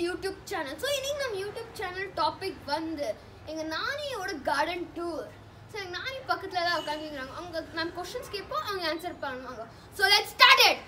YouTube channel so இன்னைக்கு நம்ம YouTube channel topic வந்து எங்கள் நானியோட கார்டன் டூர் ஸோ எங்கள் நானி பக்கத்தில் தான் உட்காந்துருக்காங்க அவங்க நம்ம கொஷின்ஸ் கேட்போம் அவங்க ஆன்சர் பண்ணுவாங்க so let start it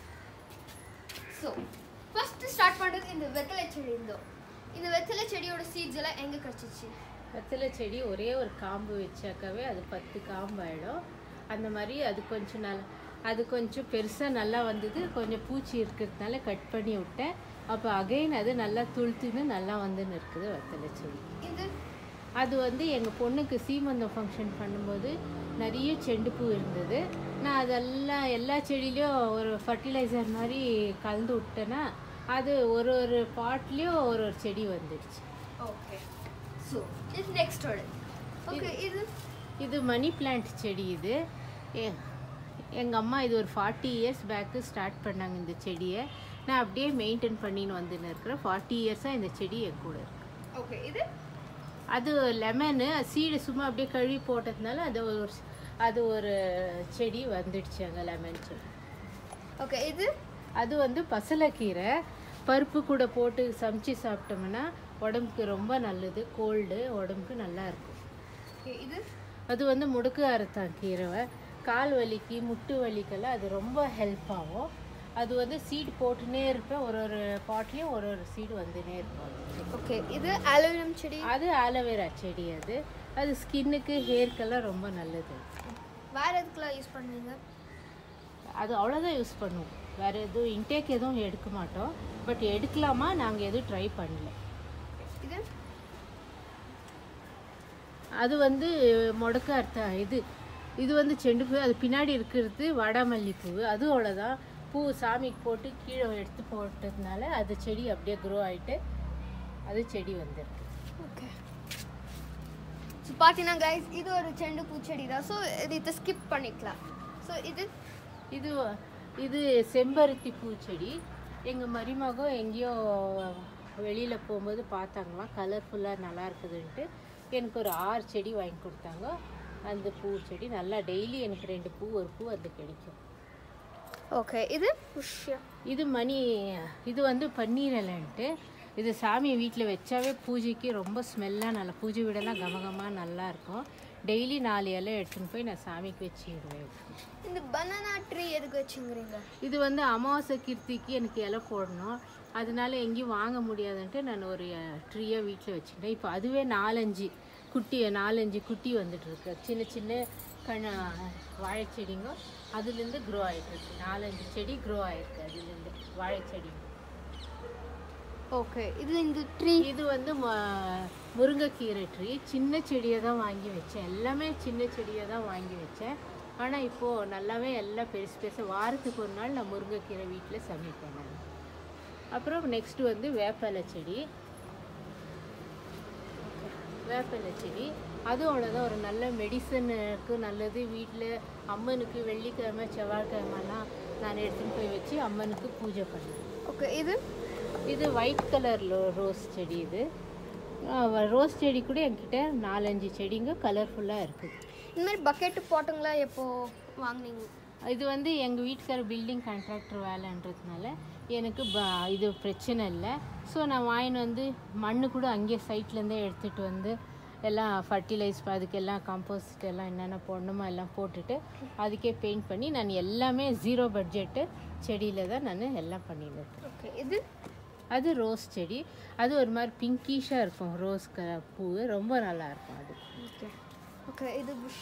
so first start பண்ணுறது இந்த வெத்தலை செடி இருந்தோம் இந்த வெத்தலை செடியோட சீட்ஸ் எல்லாம் எங்கே கிடச்சிச்சு வெத்தலை செடி ஒரே ஒரு காம்பு வச்சாக்கவே அது பத்து காம்பு ஆயிடும் அந்த மாதிரி அது கொஞ்சம் நல்ல அது கொஞ்சம் பெருசாக நல்லா வந்தது கொஞ்சம் பூச்சி இருக்கிறதுனால கட் பண்ணி விட்டேன் அப்போ அகைன் அது நல்லா துளுத்துன்னு நல்லா வந்துன்னு இருக்குது வெத்தலை செடி இது அது வந்து எங்கள் பொண்ணுக்கு சீமந்தம் ஃபங்க்ஷன் பண்ணும்போது நிறைய செண்டுப்பூ இருந்தது நான் அதெல்லாம் எல்லா செடியிலையும் ஒரு ஃபர்டிலைசர் மாதிரி கலந்து விட்டேன்னா அது ஒரு ஒரு பாட்லேயும் ஒரு ஒரு செடி வந்துடுச்சு ஓகே ஸோ இது நெக்ஸ்டோட ஓகே இது இது மணி பிளான்ட் செடி இது எங்கள் அம்மா இது ஒரு ஃபார்ட்டி இயர்ஸ் பேக்கு ஸ்டார்ட் பண்ணாங்க இந்த செடியை நான் அப்படியே மெயின்டைன் பண்ணின்னு வந்துன்னு இருக்கிறேன் ஃபார்ட்டி இயர்ஸாக இந்த செடி என் கூட இருக்கு ஓகே இது அது லெமனு சீடு சும்மா அப்படியே கழுவி போட்டதுனால அது ஒரு அது ஒரு செடி வந்துடுச்சு அங்கே லெமன் செடி ஓகே இது அது வந்து பசலைக்கீரை பருப்பு கூட போட்டு சமைச்சு சாப்பிட்டோம்னா உடம்புக்கு ரொம்ப நல்லது கோல்டு உடம்புக்கு நல்லா இருக்கும் ஓகே இது அது வந்து முடுக்கு அறுத்தான் கீரை கால் வலிக்கு முட்டு வலிக்கெல்லாம் அது ரொம்ப ஹெல்ப் ஆகும் அது வந்து சீடு போட்டுனே இருப்பேன் ஒரு ஒரு பாட்லேயும் ஒரு ஒரு சீடு வந்துனே இருக்கும் ஓகே இது அலுமினியம் செடி அது ஆலோவேரா செடி அது அது ஸ்கின்னுக்கு ஹேர்க்கெல்லாம் ரொம்ப நல்லது வேற எதுக்குலாம் யூஸ் பண்ணுவீங்க அது அவ்வளோதான் யூஸ் பண்ணுவோம் வேறு எதுவும் இன்டேக் எதுவும் எடுக்க மாட்டோம் பட் எடுக்கலாமா நாங்கள் எதுவும் ட்ரை பண்ணல இது அது வந்து முடக்க அர்த்தம் இது இது வந்து செண்டுப்பூ அது பின்னாடி இருக்கிறது வாடாமல்லி பூ அது அவ்வளோதான் பூ சாமிக்கு போட்டு கீழே எடுத்து போட்டதுனால அது செடி அப்படியே க்ரோ ஆகிட்டு அது செடி வந்துருக்கு ஓகே ஸோ பார்த்தீங்கன்னா கைஸ் இது ஒரு செண்டு பூச்செடி தான் ஸோ இது இதை ஸ்கிப் பண்ணிக்கலாம் ஸோ இது இது இது செம்பருத்தி பூச்செடி எங்கள் மருமகம் எங்கேயோ வெளியில் போகும்போது பார்த்தாங்களாம் கலர்ஃபுல்லாக நல்லா இருக்குதுன்ட்டு எனக்கு ஒரு ஆறு செடி வாங்கி கொடுத்தாங்க அந்த பூச்செடி நல்லா டெய்லி எனக்கு ரெண்டு பூ ஒரு பூ அது கிடைக்கும் ஓகே இது புஷ்யா இது மணி இது வந்து பன்னீர் இலைன்ட்டு இது சாமி வீட்டில் வச்சாவே பூஜைக்கு ரொம்ப ஸ்மெல்லாக நல்லா பூஜை வீடெல்லாம் கமகமாக நல்லா இருக்கும் டெய்லி நாலு இலை எடுத்துன்னு போய் நான் சாமிக்கு வச்சுடுவேன் இந்த பனானா ட்ரீ எதுக்கு வச்சுங்கிறீங்க இது வந்து அமாவாசை கீர்த்திக்கு எனக்கு இலை போடணும் அதனால எங்கேயும் வாங்க முடியாதுன்ட்டு நான் ஒரு ட்ரீயை வீட்டில் வச்சுட்டேன் இப்போ அதுவே நாலஞ்சு குட்டி நாலஞ்சு குட்டி வந்துட்டு இருக்கு சின்ன சின்ன கண வாழைச்செடிங்க அதுலேருந்து க்ரோ ஆகிட்டு இருக்கு நாலஞ்சு செடி க்ரோ ஆகிருக்கு அதுலேருந்து வாழைச்செடி ஓகே இது இந்த ட்ரீ இது வந்து ம- முருங்கைக்கீரை ட்ரீ சின்ன செடியை தான் வாங்கி வச்சேன் எல்லாமே சின்ன செடியை தான் வாங்கி வச்சேன் ஆனால் இப்போது நல்லாவே எல்லாம் பெருசு பெருசு வாரத்துக்கு ஒரு நாள் நான் முருங்கைக்கீரை வீட்டில் சமைப்பேன் நான் அப்புறம் நெக்ஸ்ட் வந்து வேப்பலை செடி வேப்பலை செடி அதுவும் அவ்வளோதான் ஒரு நல்ல மெடிசனுக்கு நல்லது வீட்டில் அம்மனுக்கு வெள்ளிக்கிழமை செவ்வாய்க்கிழமெல்லாம் நான் எடுத்துன்னு போய் வச்சு அம்மனுக்கு பூஜை பண்ணுவேன் ஓகே இது இது ஒயிட் கலர் ரோஸ் செடி இது ரோஸ் செடி கூட என்கிட்ட நாலஞ்சு செடிங்க கலர்ஃபுல்லாக இருக்குது இந்த மாதிரி பக்கெட்டு போட்டுங்களா எப்போ வாங்குனீங்க இது வந்து எங்கள் வீட்டுக்கார பில்டிங் கான்ட்ராக்டர் வேலைன்றதுனால எனக்கு ப இது பிரச்சனை இல்லை ஸோ நான் வாங்கின்னு வந்து மண்ணு கூட அங்கேயே சைட்லேருந்தே எடுத்துகிட்டு வந்து எல்லாம் ஃபர்டிலைஸ் அதுக்கெல்லாம் காம்போஸ்ட் எல்லாம் என்னென்ன போடணுமோ எல்லாம் போட்டுட்டு அதுக்கே பெயிண்ட் பண்ணி நான் எல்லாமே ஜீரோ பட்ஜெட்டு செடியில் தான் நான் எல்லாம் பண்ணிடுவேன் ஓகே இது அது ரோஸ் செடி அது ஒரு மாதிரி பிங்கிஷாக இருக்கும் ரோஸ் க பூ ரொம்ப நல்லா இருக்கும் அது ஓகே ஓகே இது புஷ்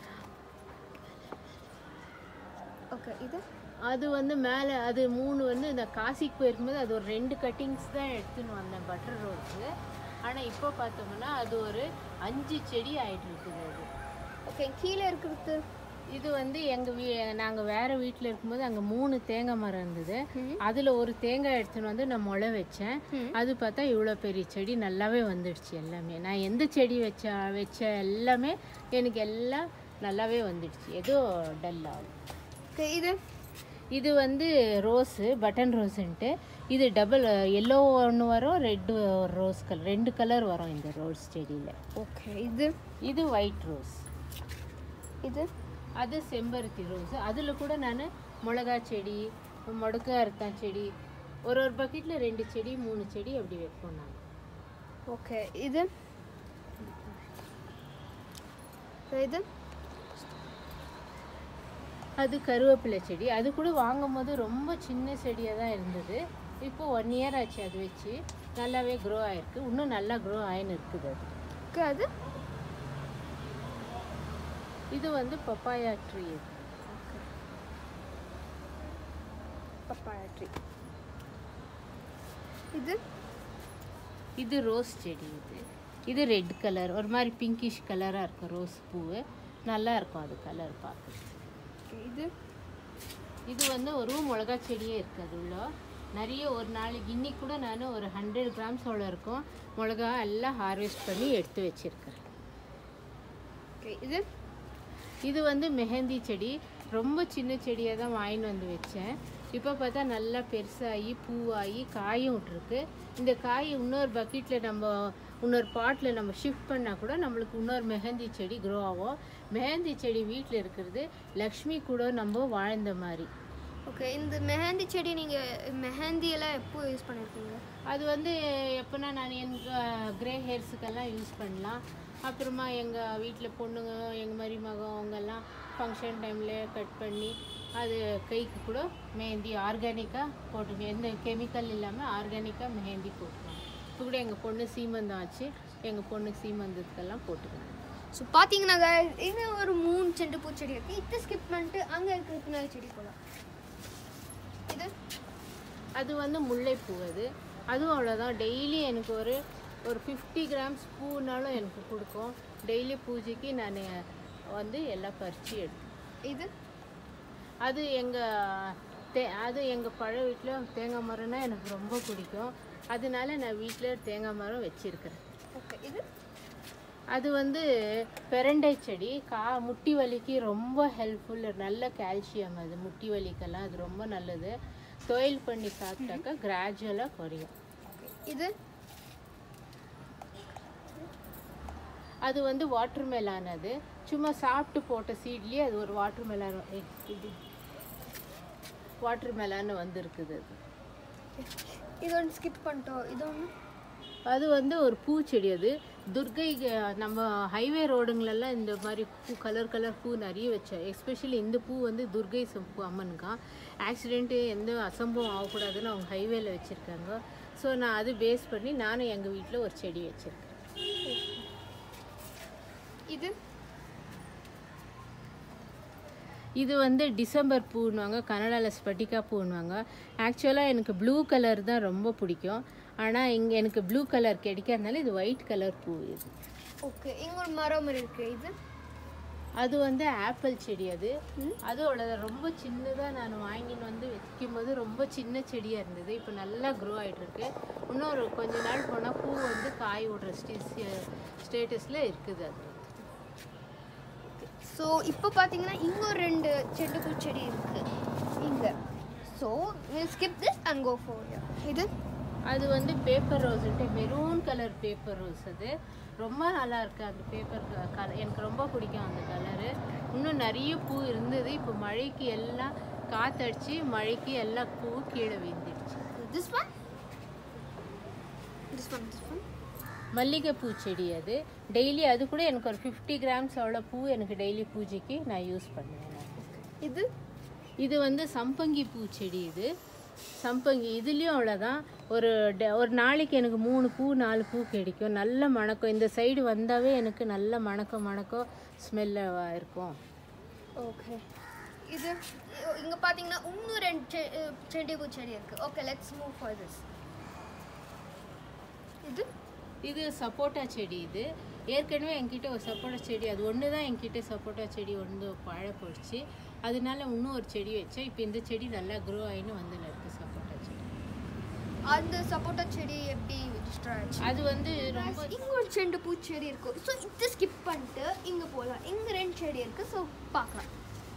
ஓகே இது அது வந்து மேலே அது மூணு வந்து இந்த காசிக்கு போயிருக்கும்போது அது ஒரு ரெண்டு கட்டிங்ஸ் தான் எடுத்துன்னு வந்தேன் பட்டர் ரோஸு ஆனால் இப்போ பார்த்தோம்னா அது ஒரு அஞ்சு செடி ஆயிட்டு இருக்குது அது ஓகே கீழே இருக்கிறது இது வந்து எங்கள் வீ நாங்கள் வேறு வீட்டில் இருக்கும்போது அங்கே மூணு தேங்காய் மரம் இருந்தது ம். அதில் ஒரு தேங்காய் எடுத்துன்னு வந்து நான் முளை வச்சேன் ம். அது பார்த்தா இவ்வளோ பெரிய செடி நல்லாவே வந்துடுச்சு எல்லாமே நான் எந்த செடி வச்ச வச்ச எல்லாமே எனக்கு எல்லாம் நல்லாவே வந்துடுச்சு ஏதோ டல் ஆகும் ஓகே இது இது வந்து ரோஸு பட்டன் ரோஸுன்ட்டு இது டபுள் எல்லோ ஒன்று வரும் ரெட்டு ரோஸ் கலர் ரெண்டு கலர் வரும் இந்த ரோஸ் செடியில் ஓகே இது இது ஒயிட் ரோஸ் இது அது செம்பருத்தி ரோஸ் அதில் கூட நான் மிளகா செடி முடக்க அறுத்தான் செடி ஒரு ஒரு பக்கெட்டில் ரெண்டு செடி மூணு செடி அப்படி வைப்போம் நாங்கள் ஓகே இது இது அது கருவேப்பிலை செடி அது கூட வாங்கும் போது ரொம்ப சின்ன செடியாக தான் இருந்தது இப்போ ஒன் இயர் ஆச்சு அது வச்சு நல்லாவே க்ரோ ஆயிருக்கு இன்னும் நல்லா க்ரோ ஆயின்னு இருக்குது அது ஓகே அது இது வந்து பப்பாயா ட்ரீ பப்பாயா ட்ரீ இது இது ரோஸ் செடி இது இது ரெட் கலர் ஒரு மாதிரி பிங்கிஷ் கலராக இருக்கும் ரோஸ் பூவு நல்லா இருக்கும் அது கலர் பார்க்க Okay, இது இது வந்து ஒரு மிளகா செடியே இருக்குது அது உள்ள நிறைய ஒரு நாளைக்கு இன்னைக்கு கூட நான் ஒரு ஹண்ட்ரட் கிராம்ஸோட இருக்கும் மிளகா எல்லாம் ஹார்வெஸ்ட் பண்ணி எடுத்து வச்சிருக்கிறேன் ஓகே இது இது வந்து மெஹந்தி செடி ரொம்ப சின்ன செடியை தான் வாங்கிட்டு வந்து வச்சேன் இப்போ பார்த்தா நல்லா பெருசாகி பூவாகி காயும் விட்ருக்கு இந்த காய் இன்னொரு பக்கெட்டில் நம்ம இன்னொரு பாட்டில் நம்ம ஷிஃப்ட் பண்ணால் கூட நம்மளுக்கு இன்னொரு மெஹந்தி செடி க்ரோ ஆகும் மெஹந்தி செடி வீட்டில் இருக்கிறது லக்ஷ்மி கூட நம்ம வாழ்ந்த மாதிரி ஓகே இந்த மெஹந்தி செடி நீங்கள் மெஹந்தி எல்லாம் எப்போ யூஸ் பண்ணியிருக்கீங்க அது வந்து எப்போனா நான் எங்கள் க்ரே ஹேர்ஸுக்கெல்லாம் யூஸ் பண்ணலாம் அப்புறமா எங்கள் வீட்டில் பொண்ணுங்க எங்கள் மாதிரி மகம் அவங்கெல்லாம் ஃபங்க்ஷன் டைமில் கட் பண்ணி அது கைக்கு கூட மெஹந்தி ஆர்கானிக்காக போட்டு எந்த கெமிக்கல் இல்லாமல் ஆர்கானிக்காக மெஹந்தி போட்டுக்கலாம் இப்போ கூட எங்கள் பொண்ணு சீமந்தம் ஆச்சு எங்கள் பொண்ணுக்கு சீமந்தத்துக்கெல்லாம் போட்டுக்கலாம் ஸோ பார்த்தீங்கன்னா guys, இது ஒரு மூணு செண்டு பூச்செடி இருக்குது இதை ஸ்கிப் பண்ணிட்டு அங்கே இருக்கிற பின்னாடி செடி போகலாம் இது அது வந்து முல்லைப்பூ அது அதுவும் அவ்வளோதான் டெய்லி எனக்கு ஒரு ஒரு ஃபிஃப்டி கிராம்ஸ் பூனாலும் எனக்கு கொடுக்கும் டெய்லி பூஜைக்கு நான் வந்து எல்லாம் பறித்து எடுத்து இது அது எங்கள் தே அது எங்கள் பழைய வீட்டில் தேங்காய் மரம்னா எனக்கு ரொம்ப பிடிக்கும் அதனால நான் வீட்டில் தேங்காய் மரம் வச்சுருக்கிறேன் ஓகே இது அது வந்து பெரண்டை செடி கா முட்டி வலிக்கு ரொம்ப ஹெல்ப்ஃபுல் நல்ல கால்சியம் அது முட்டி வலிக்கெல்லாம் அது ரொம்ப நல்லது தொழில் பண்ணி சாப்பிட்டாக்கா கிராஜுவலாக குறையும் இது அது வந்து வாட்டர் மெலான் அது சும்மா சாப்பிட்டு போட்ட சீட்லேயே அது ஒரு வாட்டர் மெலான் இது வாட்டர் மெலான் வந்திருக்குது அது இது ஒன்று ஸ்கிப் பண்ணிட்டோம் இது ஒன்று அது வந்து ஒரு பூச்செடி அது துர்கை அஹ், நம்ம ஹைவே ரோடுங்களெல்லாம் இந்த மாதிரி பூ கலர் கலர் பூ நிறைய வச்சேன் எஸ்பெஷலி இந்த பூ வந்து துர்கை சம் பூ அம்மனுக்கான் ஆக்சிடெண்ட்டு எந்த அசம்பவம் ஆகக்கூடாதுன்னு அவங்க ஹைவேல வச்சுருக்காங்க ஸோ நான் அது பேஸ் பண்ணி நானும் எங்கள் வீட்டில் ஒரு செடி வச்சுருக்கேன் இது இது வந்து டிசம்பர் பூன்னுவாங்க கன்னடாவில் ஸ்பட்டிகா பூன்னுவாங்க ஆக்சுவலாக எனக்கு ப்ளூ கலர் தான் ரொம்ப பிடிக்கும் ஆனால் இங்கே எனக்கு ப்ளூ கலர் கிடைக்காதனால இது ஒயிட் கலர் பூ இது ஓகே இங்கே ஒரு மரம் இருக்கு இது அது வந்து ஆப்பிள் செடி அது அதோட ரொம்ப சின்னதாக நான் வாங்கின்னு வந்து வைக்கும்போது ரொம்ப சின்ன செடியாக இருந்தது இப்போ நல்லா க்ரோ ஆகிட்டு இருக்கு இன்னொரு கொஞ்ச நாள் போனால் பூ வந்து காய் விடுற ஸ்டேட்டஸில் இருக்குது அது ஸோ இப்போ பார்த்தீங்கன்னா இங்கே ஒரு ரெண்டு செண்டு பூச்செடி இருக்கு இங்கே so will skip this and go for இது அது வந்து பேப்பர் ரோஸ்ன்ட்டு மெரூன் கலர் பேப்பர் ரோஸ் அது ரொம்ப நல்லா இருக்கு அந்த பேப்பர் கலர் எனக்கு ரொம்ப பிடிக்கும் அந்த கலரு இன்னும் நிறைய பூ இருந்தது இப்போ மழைக்கு எல்லாம் காத்தடிச்சு மழைக்கு எல்லா பூ கீழே விழுந்துடுச்சு this one this one this one மல்லிகைப்பூ செடி அது டெய்லி அது கூட எனக்கு ஒரு ஃபிஃப்டி கிராம்ஸ் அவ்வளோ பூ எனக்கு டெய்லி பூஜைக்கு நான் யூஸ் பண்ணுவேன் நான். இது இது வந்து சம்பங்கி பூ செடி இது சம்பங்கி இதுலேயும் அவ்வளோதான் ஒரு டெ- ஒரு நாளைக்கு எனக்கு மூணு பூ நாலு பூ கிடைக்கும் நல்ல மணக்கம் இந்த சைடு வந்தாவே எனக்கு நல்ல மணக்கம் மணக்கம் ஸ்மெல்ல இருக்கும் ஓகே இது இங்கே பார்த்தீங்கன்னா இன்னும் ரெண்டு செ- அஹ் செடி பூச்செடி இருக்கு okay let's move for this இது இது சப்போட்டா செடி இது ஏற்கனவே என்கிட்ட ஒரு சப்போட்டா செடி அது ஒன்று தான் என்கிட்ட சப்போட்டா செடி ஒன்று பழ போயிடுச்சு அதனால இன்னும் ஒரு செடி வச்சேன் இப்போ இந்த செடி நல்லா க்ரோ ஆகின்னு வந்து இருக்கு சப்போட்டா செடி அந்த சப்போட்டா செடி எப்படி டிஸ்ட்ராய் ஆச்சு அது வந்து ரொம்ப இங்க ஒரு செண்டு பூச்செடி இருக்கு ஸோ இதை ஸ்கிப் பண்ணிட்டு இங்க போகலாம் இங்க ரெண்டு செடி இருக்கு ஸோ பார்க்கலாம்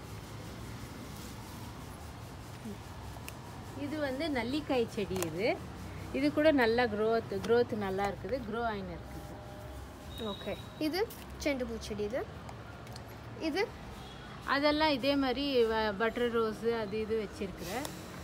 இது வந்து நல்லிக்காய் செடி இது இது கூட நல்லா க்ரோத் க்ரோத் நல்லா இருக்குது க்ரோ ஆகின்னு இருக்குது ஓகே இது செண்டு பூச்செடி இது இது அதெல்லாம் இதே மாதிரி பட்டர் ரோஸு அது இது வச்சிருக்கிறேன்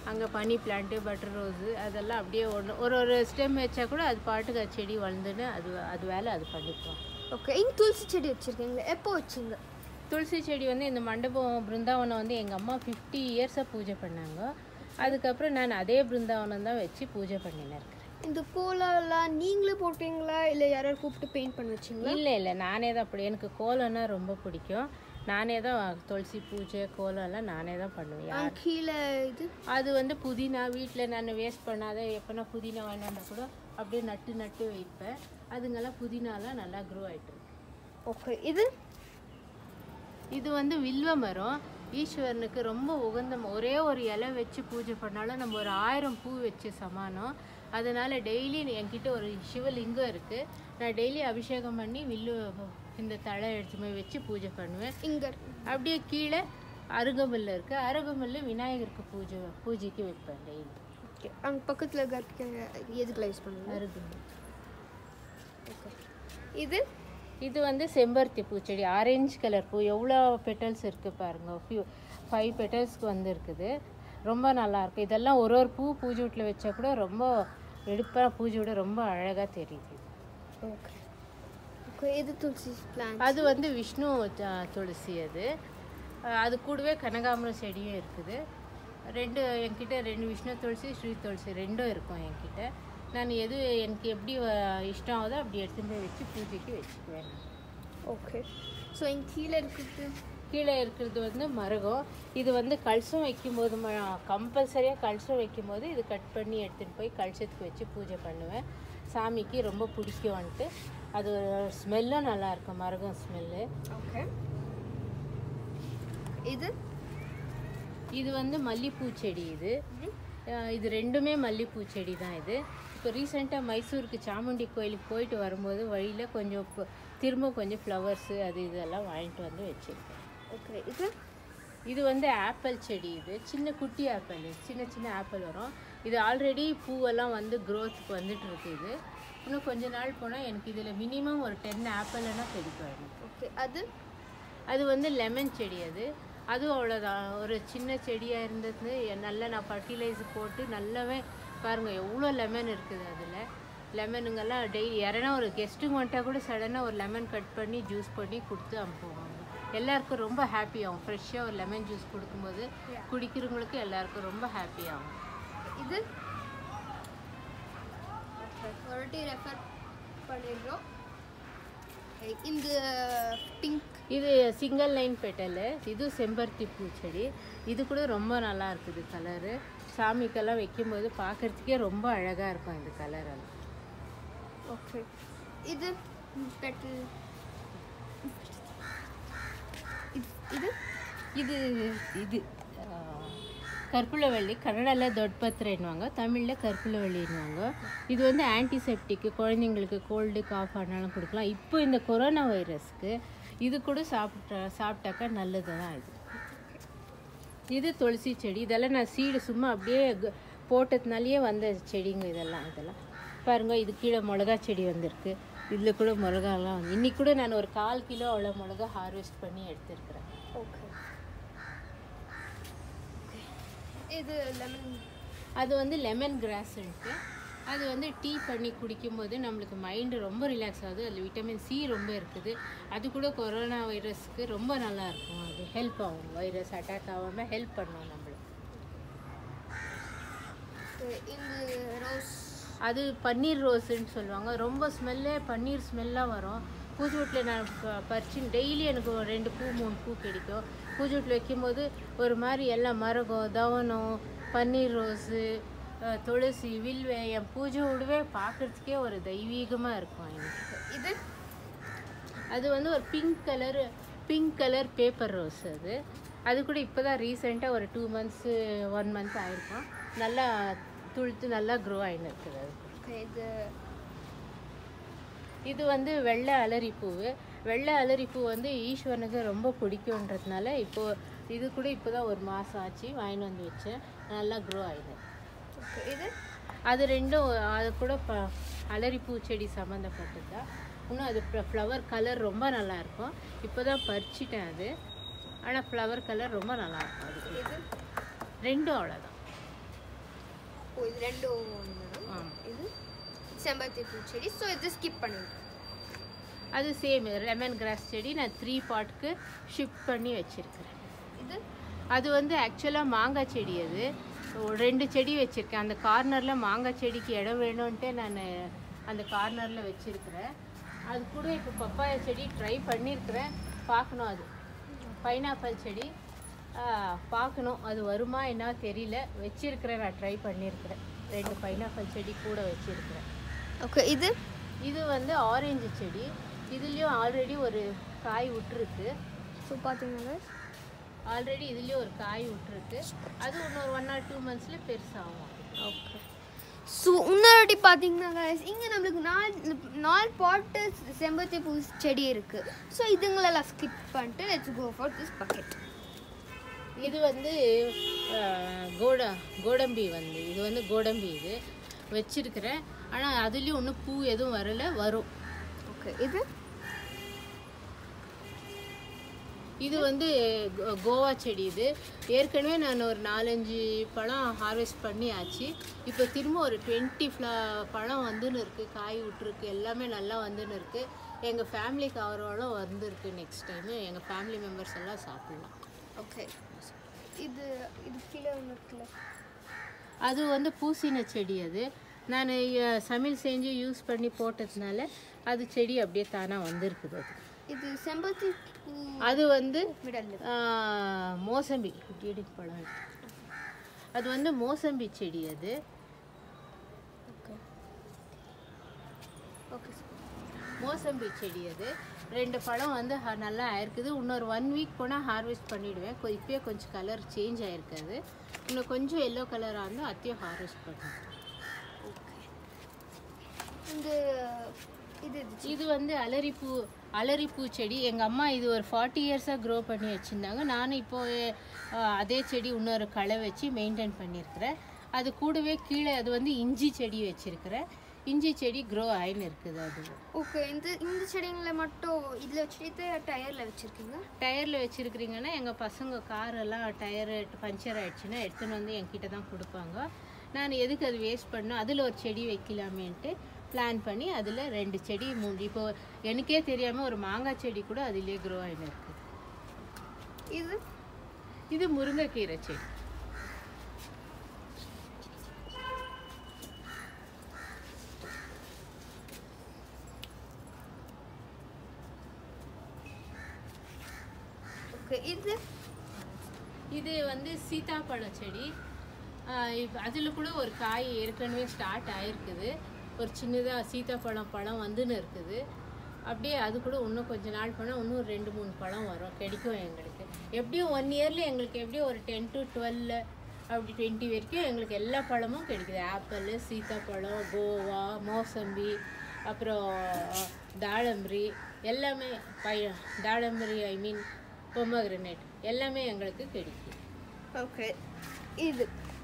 அங்கே பனி பிளான்ட்டு பட்டர் ரோஸு அதெல்லாம் அப்படியே ஒன்று ஒரு ஒரு ஸ்டெம் வச்சா கூட அது பாட்டுக்கு அது செடி வளர்ந்துன்னு அது அது வேலை அது பண்ணிக்குவோம் ஓகே இங்கே துளசி செடி வச்சுருக்கீங்களா எப்போ வச்சிங்க துளசி செடி வந்து இந்த மண்டபம் பிருந்தாவனம் வந்து எங்கள் அம்மா ஃபிஃப்டி இயர்ஸாக பூஜை பண்ணாங்க அதுக்கப்புறம் நான் அதே பிருந்தாவனம் தான் வச்சு பூஜை பண்ணின்னு இருக்கிறேன் இந்த கோலம்லாம் நீங்களே போட்டீங்களா இல்லை யாராவது கூப்பிட்டு பெயிண்ட் பண்ண வச்சிங்களா இல்லை இல்லை நானே தான் அப்படி எனக்கு கோலம்னா ரொம்ப பிடிக்கும் நானே தான் துளசி பூஜை கோலம்லாம் நானே தான் பண்ணுவேன் யார் கீழே இது அது வந்து புதினா வீட்டில் நான் வேஸ்ட் பண்ணாத எப்போனா புதினா வாங்கினா கூட அப்படியே நட்டு நட்டு வைப்பேன் அதுங்கெல்லாம் புதினாலாம் நல்லா க்ரோ ஆகிட்டு இருக்கு ஓகே இது இது வந்து வில்வ மரம் ஈஸ்வரனுக்கு ரொம்ப உகந்த ம- ஒரே ஒரு இலை வச்சு பூஜை பண்ணாலும் நம்ம ஒரு ஆயிரம் பூ வச்சு சமானம் அதனால டெய்லி என்கிட்ட ஒரு சிவலிங்கம் இருக்குது நான் டெய்லி அபிஷேகம் பண்ணி வில்லு இந்த தழை எடுத்து போய் வச்சு பூஜை பண்ணுவேன் இங்கே அப்படியே கீழே அருகம்புல் இருக்குது அருகம்புல் விநாயகருக்கு பூஜை பூஜைக்கு வைப்பேன் டெய்லி ஓகே அங்கே பக்கத்தில் இருக்க எதுக்குலாம் யூஸ் பண்ணுங்க அருகம்புல் ஓகே இது இது வந்து செம்பருத்தி பூச்செடி ஆரஞ்சு கலர் பூ எவ்வளோ பெட்டல்ஸ் இருக்குது பாருங்க ஃபியூ ஃபைவ் பெட்டல்ஸ்க்கு வந்து இருக்குது ரொம்ப நல்லா இருக்கு இதெல்லாம் ஒரு ஒரு பூ பூஜை வீட்டில் வச்சா கூட ரொம்ப எடுப்பாக பூஜை விட ரொம்ப அழகாக தெரியுது ஓகே ஓகே இது துளசி பிளான் அது வந்து விஷ்ணு அஹ், துளசி அது அஹ், அது கூடவே கனகாம்பரம் செடியும் இருக்குது ரெண்டு என்கிட்ட ரெண்டு விஷ்ணு துளசி ஸ்ரீ துளசி ரெண்டும் இருக்கும் என்கிட்ட நான் எது எனக்கு எப்படி அஹ், இஷ்டம் ஆகுதோ அப்படி எடுத்துட்டு போய் வச்சு பூஜைக்கு வச்சுக்குவேன் நான். ஓகே ஸோ இங்கே கீழே இருக்குது கீழே இருக்கிறது வந்து மருகம் இது வந்து கலசம் வைக்கும்போது கம்பல்சரியாக கலசம் வைக்கும்போது இது கட் பண்ணி எடுத்துகிட்டு போய் கலசத்துக்கு வச்சு பூஜை பண்ணுவேன் சாமிக்கு ரொம்ப பிடிக்கும்ன்ட்டு அது ஸ்மெல்லும் நல்லா இருக்கும் மருகம் ஸ்மெல்லு ஓகே இது இது வந்து மல்லிப்பூ செடி இது அஹ் இது ரெண்டுமே மல்லிப்பூ செடி தான் இது இப்போ ரீசெண்டாக மைசூருக்கு சாமுண்டி கோயிலுக்கு போயிட்டு வரும்போது வழியில் கொஞ்சம் ப- திரும்ப கொஞ்சம் ஃப்ளவர்ஸு அது இதெல்லாம் வாங்கிட்டு வந்து வச்சுருக்கேன் ஓகே இது இது வந்து ஆப்பிள் செடி இது சின்ன குட்டி ஆப்பிள் சின்ன சின்ன ஆப்பிள் வரும் இது ஆல்ரெடி பூவெல்லாம் வந்து க்ரோத்துக்கு வந்துட்டு இருக்கு இது இன்னும் கொஞ்ச நாள் போனால் எனக்கு இதில் மினிமம் ஒரு டென் ஆப்பிள்னா கிடைக்கும் எனக்கு ஓகே அது அது வந்து லெமன் செடி அது அதுவும் அவ்வளோதான் ஒரு சின்ன செடியாக இருந்தது நல்லா நான் ஃபர்டிலைஸ் போட்டு நல்லாவே பாருங்கள் எவ்வளோ லெமன் இருக்குது அதில் லெமனுங்கெல்லாம் டெய்லி யாரனா ஒரு கெஸ்ட்டுங்க வந்துட்டா கூட சடனாக ஒரு லெமன் கட் பண்ணி ஜூஸ் பண்ணி கொடுத்து அனுப்புவாங்க எல்லாருக்கும் ரொம்ப ஹாப்பி ஆகும் ஃப்ரெஷ்ஷாக ஒரு லெமன் ஜூஸ் கொடுக்கும்போது குடிக்கிறவங்களுக்கு எல்லாருக்கும் ரொம்ப ஹாப்பி ஆகும் இது ஒருட்டி ரெஃபர் பண்ணிடுறோம் இந்த பிங்க் இது சிங்கிள் லைன் பெட்டல் இது செம்பருத்தி பூச்செடி இது கூட ரொம்ப நல்லா இருக்குது கலரு சாமிக்கெல்லாம் வைக்கும்போது பார்க்கறதுக்கே ரொம்ப அழகாக இருக்கும் இந்த கலர் எல்லாம் ஓகே இது பெட்டல் இது இது இது கற்பூரவள்ளி கன்னடாவில் தொட்பத்திரன்னுவாங்க தமிழில் கற்பூரவள்ளின்னுவாங்க இது வந்து ஆன்டிசெப்டிக்கு குழந்தைங்களுக்கு கோல்டு காஃப் ஆனாலும் கொடுக்கலாம் இப்போ இந்த கொரோனா வைரஸ்க்கு இது கூட சாப்பிட்டா சாப்பிட்டாக்கா நல்லது தான் இது இது துளசி செடி இதெல்லாம் நான் சீடு சும்மா அப்படியே க- போட்டதுனாலேயே வந்த செடிங்க இதெல்லாம் இதெல்லாம் பாருங்க இது கீழே மிளகா செடி வந்திருக்கு இதில் கூட மிளகாலாம் வந்து இன்னைக்கு கூட நான் ஒரு கால் கிலோ அவ்வளோ மிளகா ஹார்வெஸ்ட் பண்ணி எடுத்திருக்கிறேன் ஓகே இது லெமன் அது வந்து லெமன் கிராஸ்ன்ட்டு அது வந்து டீ பண்ணி குடிக்கும்போது நம்மளுக்கு மைண்டு ரொம்ப ரிலாக்ஸ் ஆகுது அதில் விட்டமின் சி ரொம்ப இருக்குது அது கூட கொரோனா வைரஸ்க்கு ரொம்ப நல்லா இருக்கும் அது ஹெல்ப் ஆகும் வைரஸ் அட்டாக் ஆகாமல் ஹெல்ப் பண்ணும் நம்மளுக்கு இந்த ரோஸ் அது பன்னீர் ரோஸுன்னு சொல்லுவாங்க ரொம்ப ஸ்மெல்லே பன்னீர் ஸ்மெல்லாக வரும் பூஜை வீட்டில் நான் ப- பறிச்சு டெய்லி எனக்கு ஒரு ரெண்டு பூ மூணு பூ கிடைக்கும் பூஜை வீட்டில் வைக்கும்போது ஒரு மாதிரி எல்லாம் மரகம் தவனம் பன்னீர் ரோஸு அஹ், துளசி வில்வே என் பூஜை விடவே பார்க்குறதுக்கே ஒரு தெய்வீகமாக இருக்கும் எனக்கு இது அது வந்து ஒரு pink colour pink colour paper rose அது அது கூட இப்போ தான் ரீசெண்டாக ஒரு டூ மந்த்ஸு ஒன் மந்த் ஆயிருக்கும் நல்லா துளுத்து நல்லா க்ரோ ஆகின்னு இருக்குது அது ஓகே இது இது வந்து வெள்ளை அலரிப்பூவு வெள்ளை அலரிப்பூ வந்து ஈஸ்வரனுக்கு ரொம்ப பிடிக்குன்றதுனால இப்போ இது கூட இப்போ தான் ஒரு மாதம் ஆச்சு வாங்கிட்டு வந்து வச்சேன் நல்லா க்ரோ ஆயிடுது ஓகே இது அது ரெண்டும் அது கூட ப அலரிப்பூ செடி சம்மந்தப்பட்டது தான் இன்னும் அது ஃப்ளவர் கலர் ரொம்ப நல்லா இருக்கும் இப்போ தான் பறிச்சிட்டேன் அது ஆனால் ஃப்ளவர் கலர் ரொம்ப நல்லா இருக்கும் அதுக்கு இது ரெண்டும் அவ்வளோதான் இது ரெண்டும் ஒன்று ஆ. இது செம்பருத்தி பூ செடி ஸோ இது ஸ்கிப் பண்ணிடுறேன் அது சேம் லெமன் கிராஸ் செடி நான் த்ரீ பாட்டுக்கு ஷிஃப்ட் பண்ணி வச்சுருக்கிறேன் இது அது வந்து ஆக்சுவலாக மாங்காய் செடி அது ஒரு ரெண்டு செடி வச்சுருக்கேன் அந்த கார்னரில் மாங்காய் செடிக்கு இடம் வேணும்ன்ட்டு நான் அந்த கார்னரில் வச்சுருக்கிறேன் அது கூட இப்போ பப்பாயா செடி ட்ரை பண்ணியிருக்கிறேன் பார்க்கணும் அது பைனாப்பிள் செடி ஆ, பார்க்கணும் அது வருமா என்ன தெரியல வச்சிருக்கிறேன் நான் ட்ரை பண்ணியிருக்கிறேன் ரெண்டு பைனாப்பிள் செடி கூட வச்சுருக்கிறேன் ஓகே இது இது வந்து ஆரஞ்சு செடி இதுலேயும் ஆல்ரெடி ஒரு காய் விட்டுருக்கு ஸோ பார்த்தீங்கன்னா ஆல்ரெடி இதுலேயும் ஒரு காய் விட்டுருக்கு அது இன்னொரு ஒன் ஆர் டூ மந்த்ஸில் பெருசாகும் ஓகே ஸோ இன்னொரு பார்த்தீங்கன்னா guys, இங்க நம்மளுக்கு நாலு நாலு பாட்டு செம்பருத்தி பூ செடி இருக்கு ஸோ இதுங்களெல்லாம் ஸ்கிப் பண்ணிட்டு let's go for this bucket இது வந்து அஹ், கோட கோடம்பி வந்து இது வந்து கோடம்பி இது வச்சிருக்கிறேன் ஆனால் அதுலேயும் ஒன்றும் பூ எதுவும் வரல வரும் ஓகே இது இது வந்து கோ- கோவா செடி இது ஏற்கனவே நான் ஒரு நாலஞ்சு பழம் ஹார்வெஸ்ட் பண்ணியாச்சு இப்போ திரும்ப ஒரு டுவெண்ட்டி ஃப்ளா பழம் வந்துன்னு இருக்குது காய் விட்டுருக்கு எல்லாமே நல்லா வந்துன்னு இருக்குது எங்கள் ஃபேமிலிக்கு அவரோட வந்திருக்கு நெக்ஸ்ட் டைமு எங்கள் ஃபேமிலி மெம்பர்ஸ் எல்லாம் சாப்பிட்லாம் ஓகே இது இது கீழே ஒன்று இருக்குல்ல அது வந்து பூசின செடி அது நான் சமையல் செஞ்சு யூஸ் பண்ணி போட்டதுனால அது செடி அப்படியே தானாக வந்திருக்குது அது இது செம்பருத்தி பூ அது வந்து மிடல் ஆ, மோசம்பி இடி பழம் இருக்கு. அது வந்து மோசம்பி செடி அது ஓகே ஓகே மோசம்பி செடி அது ரெண்டு பழம் வந்து ஹ- நல்லா ஆயிருக்குது இன்னொரு ஒன் வீக் போனால் ஹார்வெஸ்ட் பண்ணிவிடுவேன் கொ- இப்பயே கொஞ்சம் கலர் சேஞ்ச் ஆயிருக்காது இன்னும் கொஞ்சம் எல்லோ கலராக இருந்தால் அத்தையும் ஹார்வெஸ்ட் பண்ணுவேன் ஓகே இந்த இது இது இது வந்து அலரிப்பூ அலரிப்பூ செடி எங்கள் அம்மா இது ஒரு ஃபார்ட்டி இயர்ஸாக க்ரோ பண்ணி வச்சுருந்தாங்க நானும் இப்போ அஹ், அதே செடி இன்னொரு களை வச்சு மெயின்டைன் பண்ணியிருக்கிறேன் அது கூடவே கீழே அது வந்து இஞ்சி செடி வச்சுருக்கிறேன் இஞ்சி செடி க்ரோ ஆயின்னு இருக்குது அது ஓகே இந்த இந்த செடிங்களை மட்டும் இதில் வச்சுட்டு டயரில் வச்சுருக்கீங்க டயரில் வச்சுருக்கிறீங்கன்னா எங்கள் பசங்க காரெல்லாம் டயரு பஞ்சர் ஆயிடுச்சுன்னா எடுத்துன்னு வந்து என்கிட்ட தான் கொடுப்பாங்க நான் எதுக்கு அது வேஸ்ட் பண்ணோம் அதில் ஒரு செடி வைக்கலாமேன்ட்டு பிளான் பண்ணி அதில் ரெண்டு செடி மூணு இப்போ எனக்கே தெரியாமல் ஒரு மாங்காய் செடி கூட அதிலே க்ரோ ஆகின்னு இருக்குது இது இது முருங்கைக்கீரை செடி ஓகே இது இது வந்து சீதாப்பழ செடி அதில் கூட ஒரு காய் ஏற்கனவே ஸ்டார்ட் ஆயிருக்குது ஒரு சின்னதாக சீதாப்பழம் பழம் வந்துன்னு இருக்குது அப்படியே அது கூட இன்னும் கொஞ்ச நாள் போனால் இன்னும் ஒரு ரெண்டு மூணு பழம் வரும் கிடைக்கும் எங்களுக்கு எப்படியும் ஒன் இயர்ல எங்களுக்கு எப்படியும் ஒரு டென் டு டுவெல் அப்படி டுவெண்ட்டி வரைக்கும் எங்களுக்கு எல்லா பழமும் கிடைக்குது ஆப்பிள் சீத்தாப்பழம் கோவா மோசம்பி அப்புறம் தாழம்பரி எல்லாமே பய தாழம்பரி ஐ மீன் பொம்மக்ரனேட் எல்லாமே எங்களுக்கு கிடைக்கும் ஓகே இது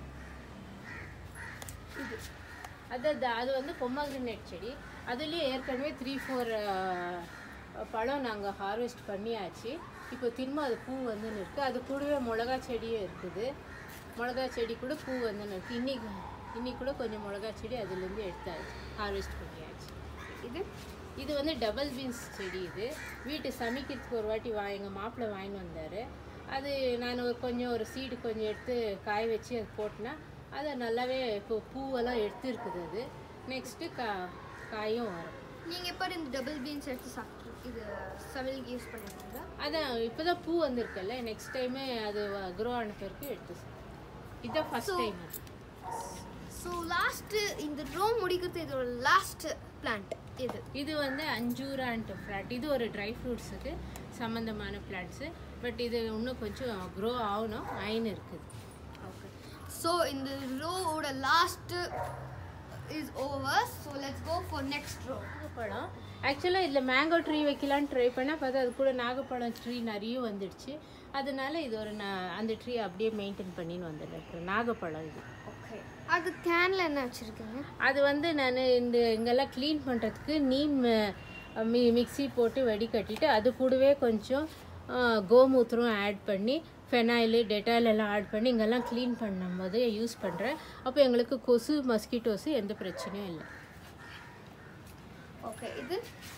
இது அது அது- அது வந்து பொம்மக்ரனேட் செடி அதுலேயும் ஏற்கனவே த்ரீ ஃபோர் பழம் நாங்கள் ஹார்வெஸ்ட் பண்ணியாச்சு இப்போ திரும்ப அது பூ வந்துன்னு இருக்குது அது கூடவே மிளகா செடியும் இருக்குது மிளகா செடி கூட பூ வந்துன்னு இருக்குது இன்னைக்கு இன்னைக்கு கூட கொஞ்சம் மிளகா செடி அதுலேருந்து எடுத்தாச்சு ஹார்வெஸ்ட் பண்ணியாச்சு இது இது வந்து டபுள் பீன்ஸ் செடி இது வீட்டு சமைக்கிறதுக்கு ஒரு வாட்டி வா எங்கள் மாப்பிள்ளை வாங்கின்னு வந்தார் அது நான் ஒரு கொஞ்சம் ஒரு சீடு கொஞ்சம் எடுத்து காய வச்சு அது போட்டேன்னா அது நல்லாவே இப்போ பூவெல்லாம் எடுத்து இருக்குது அது நெக்ஸ்ட்டு கா காயும் வரும் நீங்கள் எப்போ இந்த டபுள் பீன்ஸ் எடுத்து சாப்பிட்டு இது சமையலுக்கு யூஸ் பண்ணிருக்கீங்களா அதான் இப்போ தான் பூ வந்திருக்குல்ல நெக்ஸ்ட் டைமே அது க்ரோ ஆன பிறகு எடுத்து சாப்பிடுவேன். இதுதான் first So- time so last இந்த ரோ முடிக்கிறது இதோட லாஸ்ட் பிளான்ட் இது இது வந்து அஞ்சூரான்ட் ஃப்ளாட் இது ஒரு ட்ரை ஃப்ரூட்ஸுக்கு சம்மந்தமான பிளான்ட்ஸு பட் இது இன்னும் கொஞ்சம் க்ரோ ஆகணும் ஐன் இருக்குது ஓகே ஸோ இந்த ரோவோட last is over so let's go for next row நாகப்பழம் ஆக்சுவலாக இதில் மேங்கோ ட்ரீ வைக்கலான்னு ட்ரை பண்ணால் பார்த்தா அது கூட நாகப்பழம் ட்ரீ நிறைய வந்துடுச்சு அதனால இது ஒரு நான் அந்த ட்ரீ அப்படியே மெயின்டைன் பண்ணின்னு வந்துருக்கேன் நாகப்பழம் இது ஓகே அது கேனில் என்ன வச்சுருக்கீங்க அது வந்து நான் இந்த இங்கெல்லாம் க்ளீன் பண்ணுறதுக்கு நீம் அஹ், மி மிக்ஸி போட்டு வடிகட்டிட்டு அது கூடவே கொஞ்சம் அஹ், கோமூத்திரம் ஆட் பண்ணி ஃபெனாயிலு டெட்டாயில் எல்லாம் ஆட் பண்ணி இங்கெல்லாம் க்ளீன் பண்ணும்போது யூஸ் பண்ணுறேன் அப்போ எங்களுக்கு கொசு மஸ்கிட்டோஸு எந்த பிரச்சனையும் இல்லை ஓகே இது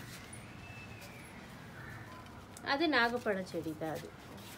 அது நாகப்பழம் செடி தான் அது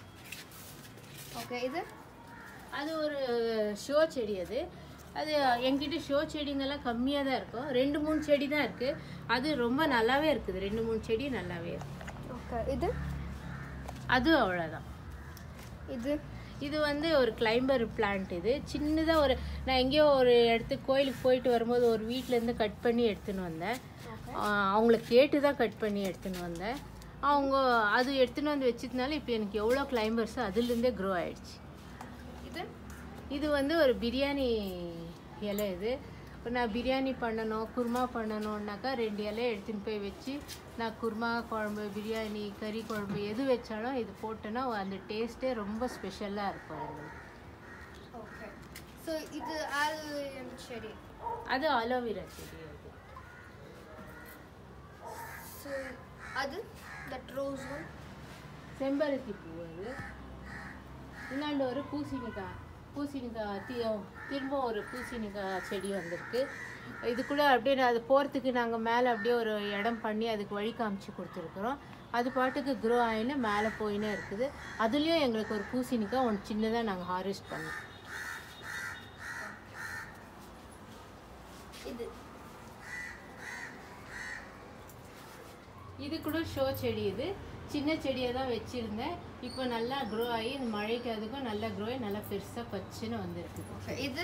ஓகே இது அது ஒரு ஷோ செடி அது அது என்கிட்ட ஷோ செடிங்கெல்லாம் கம்மியாக தான் இருக்கும் ரெண்டு மூணு செடி தான் இருக்குது அது ரொம்ப நல்லாவே இருக்குது ரெண்டு மூணு செடி நல்லாவே இருக்கு ஓகே இது அது அவ்வளோதான் இது இது வந்து ஒரு கிளைம்பர் பிளான்ட் இது சின்னதாக ஒரு நான் எங்கேயோ ஒரு இடத்துக்கு கோயிலுக்கு போயிட்டு வரும்போது ஒரு வீட்டிலேருந்து கட் பண்ணி எடுத்துன்னு வந்தேன் ஆஹ் அவங்கள கேட்டு தான் கட் பண்ணி எடுத்துன்னு வந்தேன் அவங்க அது எடுத்துன்னு வந்து வச்சதுனால இப்போ எனக்கு எவ்வளோ கிளைம்பர்ஸோ அதுலேருந்தே க்ரோ ஆயிடுச்சு இது இது வந்து ஒரு பிரியாணி இலை இது இப்போ நான் பிரியாணி பண்ணணும் குருமா பண்ணணுன்னாக்கா ரெண்டு இலையை எடுத்துன்னு போய் வச்சு நான் குருமா குழம்பு பிரியாணி கறி குழம்பு எது வச்சாலும் இது போட்டேன்னா அந்த டேஸ்ட்டே ரொம்ப ஸ்பெஷலாக இருக்கும் எங்களுக்கு ஓகே ஸோ இது ஆல்வேம் செடி அது அலோவேரா செடி அது ஸோ அது தட் ரோஸ் ஒன் செம்பருத்தி பூ அது இன்னாண்டு ஒரு பூசணிக்காய் பூசணிக்காய் தி திரும்ப ஒரு பூசணிக்காய் செடி வந்திருக்கு இது கூட அப்படியே நான் அது போகிறதுக்கு நாங்கள் மேலே அப்படியே ஒரு இடம் பண்ணி அதுக்கு வழி காமிச்சு கொடுத்துருக்குறோம் அது பாட்டுக்கு க்ரோ ஆகின்னு மேலே போயினே இருக்குது அதுலேயும் எங்களுக்கு ஒரு பூசணிக்காய் ஒன்று சின்னதாக நாங்கள் ஹார்வெஸ்ட் பண்ணோம் இது இது கூட ஷோ செடி இது சின்ன செடியை தான் வச்சுருந்தேன் இப்போ நல்லா க்ரோ ஆகி இந்த மழைக்கு அதுக்கும் நல்லா க்ரோ ஆகி நல்லா பெருசாக பச்சுன்னு வந்திருக்குது ஓகே இது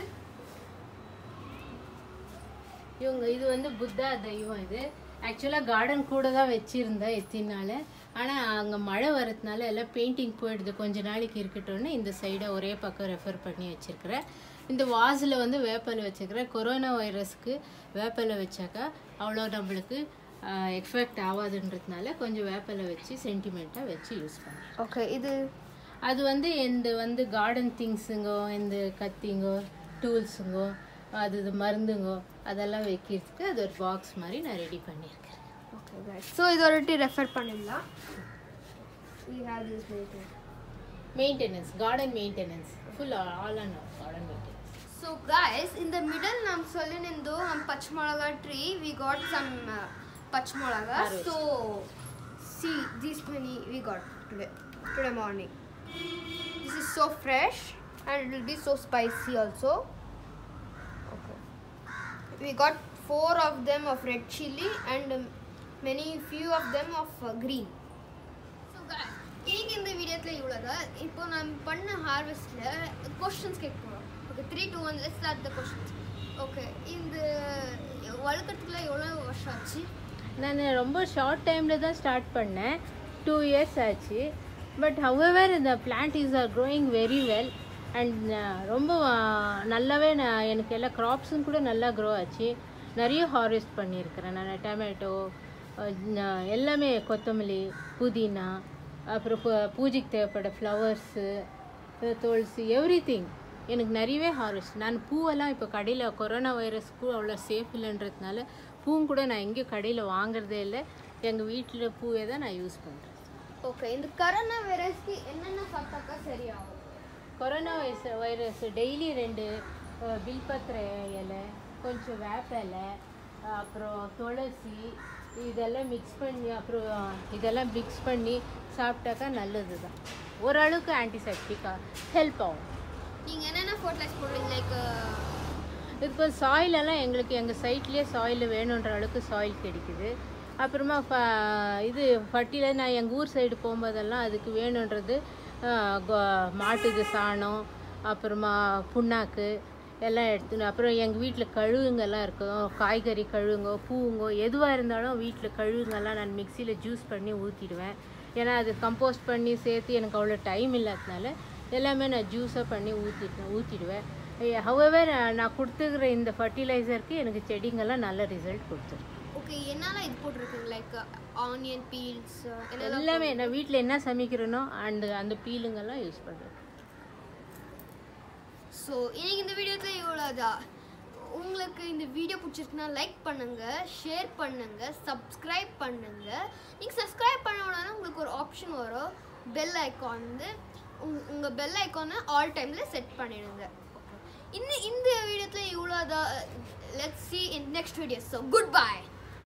இவங்க இது வந்து புத்தா தெய்வம் இது ஆக்சுவலாக கார்டன் கூட தான் வச்சுருந்தேன் எத்தினால ஆனால் அங்கே மழை வரதுனால எல்லாம் பெயிண்டிங் போயிடுது கொஞ்ச நாளைக்கு இருக்கட்டும்னு இந்த சைடை ஒரே பக்கம் ரெஃபர் பண்ணி வச்சுருக்கிறேன் இந்த வாஸில் வந்து வேப்பலை வச்சுருக்கிறேன் கொரோனா வைரஸ்க்கு வேப்பலை வச்சாக்கா அவ்வளோ நம்மளுக்கு எஃபெக்ட் ஆகாதுன்றதுனால கொஞ்சம் வேப்பலை வச்சு சென்டிமெண்ட்டாக வச்சு யூஸ் பண்ணேன் ஓகே இது அது வந்து இந்த வந்து கார்டன் திங்ஸுங்கோ இந்த கத்திங்கோ டூல்ஸுங்கோ அது இது மருந்துங்கோ அதெல்லாம் வைக்கிறதுக்கு அது ஒரு பாக்ஸ் மாதிரி நான் ரெடி பண்ணியிருக்கேன் ஓகே கைஸ் ஸோ இது ஒருட்டி ரெஃபர் பண்ணிடலாம் we have this meeting maintenance garden maintenance full all and garden maintenance so guys in the middle ನಮ್ ಸೊಲ್ಲಿನಿಂದು ನಮ್ ಪಚ್ಚಮೊಳಗ ಟ್ರೀ ವಿ ಗಾಟ್ ಸಮ್ ಪಚ್ಚಮೊಳಗ Harvest. So see this many we got today today morning this is so fresh and it will be so spicy also okay we got four of them of red chili and um, many few of them of uh, green so இன்னைக்கு இந்த வீடியோத்தில் இவ்வளோதான் இப்போ நான் பண்ண ஹார்வெஸ்ட்டில் questions கேட்க போகிறோம் okay three two one less are the questions okay இந்த வளர்க்கறதுக்குள்ள எவ்வளோ வருஷம் ஆச்சு நான் ரொம்ப ஷார்ட் டைமில் தான் ஸ்டார்ட் பண்ணேன் டூ இயர்ஸ் ஆச்சு பட் ஹவெவர் இந்த plant is are growing very well and ரொம்ப ஆஹ், நல்லாவே நான் எனக்கு எல்லா க்ராப்ஸும் கூட நல்லா க்ரோ ஆச்சு நிறைய ஹார்வெஸ்ட் பண்ணியிருக்கிறேன் நான் டொமேட்டோ எல்லாமே கொத்தமல்லி புதினா அப்புறம் பூ- பூஜைக்கு தேவைப்பட ஃப்ளவர்ஸு துளசி எவ்ரி திங் எனக்கு நிறையவே ஹார்வெஸ்ட் நான் பூவெல்லாம் இப்போ கடையில் கொரோனா வைரஸ்க்கு அவ்வளோ சேஃப் இல்லைன்றதுனால பூவும் கூட நான் எங்கேயும் கடையில் வாங்குறதே இல்லை எங்கள் வீட்டில் பூவே தான் நான் யூஸ் பண்ணுறேன் ஓகே இந்த கரோனா வைரஸ்க்கு என்னென்ன சாப்பிட்டாக்கா சரியாகும் கொரோனா வைரஸ் வைரஸ் டெய்லி ரெண்டு அஹ், பில்பத்திர இலை கொஞ்சம் வேப்ப இலை அஹ், அப்புறம் துளசி இதெல்லாம் மிக்ஸ் பண்ணி அப்புறம் அஹ், இதெல்லாம் மிக்ஸ் பண்ணி சாப்பிட்டாக்கா நல்லது தான் ஓரளவுக்கு ஆன்டிசெப்டிக்காக ஹெல்ப் ஆகும் நீங்கள் என்னென்ன ஃபர்டிலைஸ் போடுறீங்க லைக் இப்போ சாயில் எல்லாம் எங்களுக்கு எங்கள் சைட்லேயே சாயில் வேணுன்ற அளவுக்கு சாயில் கிடைக்குது அப்புறமா ஃப இது ஃபர்டிலைசர் நான் எங்கள் ஊர் சைடு போகும்போதெல்லாம் அதுக்கு வேணுன்றது ஆஹ், கோ- மாட்டுக்கு சாணம் அப்புறமா புண்ணாக்கு எல்லாம் எடுத்துன்னு அப்புறம் எங்கள் வீட்டில் கழுவுங்கெல்லாம் இருக்கும் காய்கறி கழுவுங்கோ பூவுங்கோ எதுவாக இருந்தாலும் வீட்டில் கழுவுங்கெல்லாம் நான் மிக்சியில் ஜூஸ் பண்ணி ஊற்றிடுவேன் ஏன்னா அது கம்போஸ்ட் பண்ணி சேர்த்து எனக்கு அவ்வளோ டைம் இல்லாதனால எல்லாமே நான் ஜூஸாக பண்ணி ஊற்றிட்டு ஊற்றிடுவேன் ஹவவர் நான் கொடுத்துக்கிற இந்த ஃபர்டிலைசருக்கு எனக்கு செடிங்கெல்லாம் நல்ல ரிசல்ட் கொடுத்துருக்கு ஓகே என்னால் இது போட்டிருக்கீங்க லைக் ஆனியன் பீல்ஸ் என்னெல்லாம் எல்லாமே நான் வீட்டில் என்ன சமைக்கிறேனோ அந்த அந்த பீலுங்கெல்லாம் யூஸ் பண்ணுறேன் ஸோ இன்னைக்கு இந்த வீடியோத்தில் இவ்வளோதான் உங்களுக்கு இந்த வீடியோ பிடிச்சிருக்குன்னா லைக் பண்ணுங்க ஷேர் பண்ணுங்க சப்ஸ்கிரைப் பண்ணுங்க நீங்கள் சப்ஸ்கிரைப் பண்ண உடனே உங்களுக்கு ஒரு ஆப்ஷன் வரும் பெல் ஐக்கான் வந்து உங்கள் பெல் ஐக்கானை ஆல் டைமில் செட் பண்ணிடுங்க இன்னும் இந்த வீடியோத்தில் இவ்வளோ தான் let's see in next video so good by